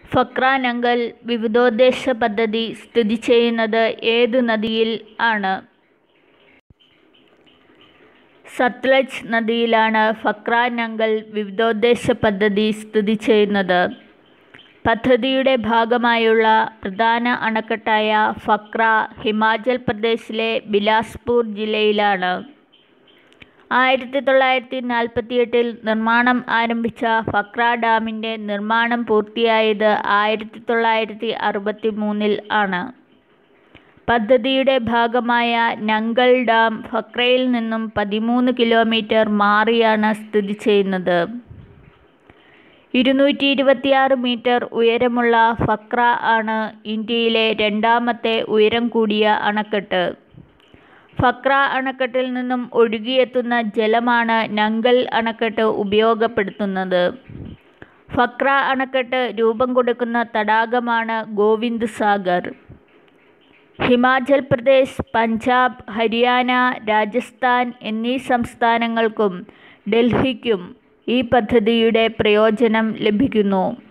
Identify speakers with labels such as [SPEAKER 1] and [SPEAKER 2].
[SPEAKER 1] ഫക്ര നംഗൽ വിവിധോദ്ദേശ പദ്ധതി സ്ഥിതി ചെയ്യുന്നത് ഏതു നദിയിൽ ആണ് സത്ലജ് നദിയിലാണ് ഫക്ര നംഗൽ വിവിധോദ്ദേശ പദ്ധതി സ്ഥിതി ചെയ്യുന്നത് പദ്ധതിയുടെ ഭാഗമായുള്ള പ്രധാന അണക്കെട്ടായ ഫക്ര ഹിമാചൽ പ്രദേശിലെ ബിലാസ്പൂർ ജില്ലയിലാണ് ആയിരത്തി തൊള്ളായിരത്തി നാൽപ്പത്തിയെട്ടിൽ നിർമ്മാണം ആരംഭിച്ച ഫക്ര ഡാമിൻ്റെ നിർമ്മാണം പൂർത്തിയായത് ആയിരത്തി തൊള്ളായിരത്തി അറുപത്തി മൂന്നിൽ ആണ് പദ്ധതിയുടെ ഭാഗമായ നംഗൽ ഡാം ഫക്രയിൽ നിന്നും പതിമൂന്ന് കിലോമീറ്റർ മാറിയാണ് സ്ഥിതി ചെയ്യുന്നത് ഇരുന്നൂറ്റി ഇരുപത്തിയാറ് മീറ്റർ ഉയരമുള്ള ഫക്ര ആണ് ഇന്ത്യയിലെ രണ്ടാമത്തെ ഉയരം കൂടിയ അണക്കെട്ട് ഫക്ര അണക്കെട്ടിൽ നിന്നും ഒഴുകിയെത്തുന്ന ജലമാണ് നംഗൽ അണക്കെട്ട് ഉപയോഗപ്പെടുത്തുന്നത് ഫക്ര അണക്കെട്ട് രൂപം കൊടുക്കുന്ന തടാകമാണ് ഗോവിന്ദ് സാഗർ ഹിമാചൽ പ്രദേശ് പഞ്ചാബ് ഹരിയാന രാജസ്ഥാൻ എന്നീ സംസ്ഥാനങ്ങൾക്കും ഡൽഹിക്കും ഈ പദ്ധതിയുടെ പ്രയോജനം ലഭിക്കുന്നു